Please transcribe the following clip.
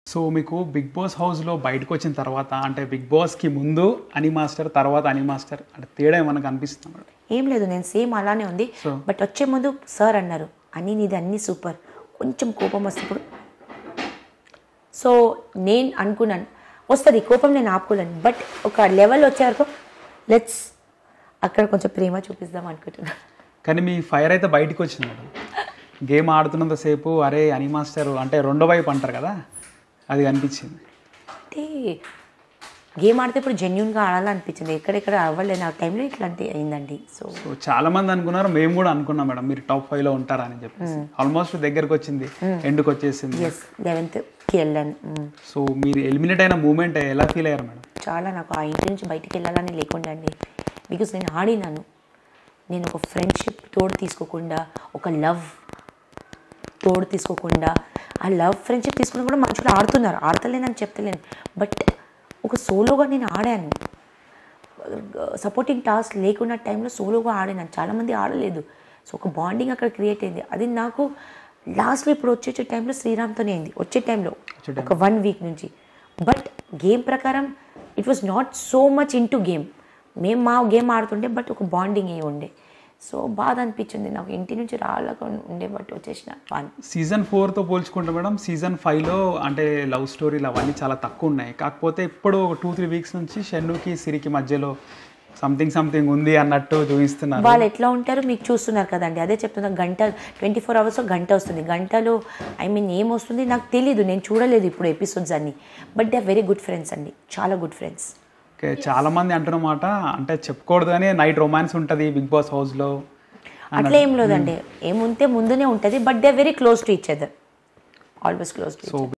So మీకు big boss హౌస్లో బయటకు వచ్చిన తర్వాత అంటే బిగ్ బాస్కి ముందు అని మాస్టర్ తర్వాత అని మాస్టర్ అంటే తేడా ఏమన్నా కనిపిస్తుంది మేడం ఏం లేదు నేను సేమ్ అలానే ఉంది So? బట్ వచ్చే ముందు సార్ అన్నారు అన్ని నీది అన్ని సూపర్ కొంచెం కోపం వస్తే ఇప్పుడు సో నేను అనుకున్నాను వస్తుంది కోపం నేను ఆపుకోలేను బట్ ఒక లెవెల్ వచ్చే వరకు లెట్స్ అక్కడ కొంచెం ప్రేమ చూపిద్దాం అనుకుంటున్నాను కానీ మీ ఫైర్ అయితే బయటకు వచ్చింది మేడం గేమ్ ఆడుతున్నంతసేపు అరే అని మాస్టర్ అంటే రెండో వైపు అంటారు కదా అది కనిపించింది అంటే గేమ్ ఆడితే ఇప్పుడు జెన్యున్గా ఆడాలనిపించింది ఎక్కడెక్కడ అవ్వలేదు ఆ టైంలో ఇట్లాంటి అయిందండి సో సో చాలా మంది అనుకున్నారు మేము కూడా అనుకున్నాం మేడం మీరు టాప్ ఫైవ్ లో ఉంటారని చెప్పేసి ఆల్మోస్ట్ దగ్గరకు వచ్చింది ఎండ్కి వచ్చేసింది ఎస్ లెవెన్త్కి వెళ్ళాను మ్మ్. సో మీరు ఎలిమినేట్ అయిన మూమెంట్ ఎలా ఫీల్ అయ్యారు మేడం చాలా నాకు ఆ ఇంటి నుంచి బయటికి వెళ్ళాలని లేకుండా అండి బికాస్ నేను ఆడినాను నేను ఒక ఫ్రెండ్షిప్ తోడు తీసుకోకుండా ఒక లవ్ తోడు తీసుకోకుండా ఆ లవ్ ఫ్రెండ్షిప్ తీసుకుని కూడా మనుషులు ఆడుతున్నారు ఆడతలేనని చెప్తలేను బట్ ఒక సోలోగా నేను ఆడాను సపోర్టింగ్ టాస్క్ లేకున్న టైంలో సోలోగా ఆడినాను చాలామంది ఆడలేదు సో ఒక బాండింగ్ అక్కడ క్రియేట్ అయింది అది నాకు లాస్ట్లో ఇప్పుడు వచ్చే టైంలో శ్రీరామ్తోనే అయింది వచ్చే టైంలో ఒక వన్ వీక్ నుంచి బట్ గేమ్ ప్రకారం it was not so much into game మేము మా గేమ్ ఆడుతుండే బట్ ఒక బాండింగ్ ఏ ఉండే సో బాధ అనిపించింది నాకు ఇంటి నుంచి రాలేక ఉండే బట్ వచ్చేసిన వన్ సీజన్ ఫోర్తో పోల్చుకుంటే మేడం సీజన్ ఫైవ్లో అంటే లవ్ స్టోరీలు అవన్నీ చాలా తక్కువ ఉన్నాయి కాకపోతే ఇప్పుడు ఒక టూ త్రీ వీక్స్ నుంచి షన్నుకి సిరికి మధ్యలో సంథింగ్ సంథింగ్ ఉంది అన్నట్టు చూపిస్తున్నారు వాళ్ళు ఎట్లా ఉంటారో మీకు చూస్తున్నారు కదండి అదే చెప్తున్నా గంట ట్వంటీ ఫోర్ అవర్స్ గంట వస్తుంది గంటలో ఐ మీన్ ఏం వస్తుంది నాకు తెలీదు నేను చూడలేదు ఇప్పుడు ఎపిసోడ్స్ అన్ని but they are very good friends అండి చాలా గుడ్ ఫ్రెండ్స్ ఓకే చాలా మంది అంటున్నమాట అంటే చెప్పుకూడదు కానీ నైట్ రొమాన్స్ ఉంటుంది బిగ్ బాస్ హౌస్లో అట్లా ఏం లేదండి ఏముంటే ముందునే ఉంటుంది but they very close to each other always close to so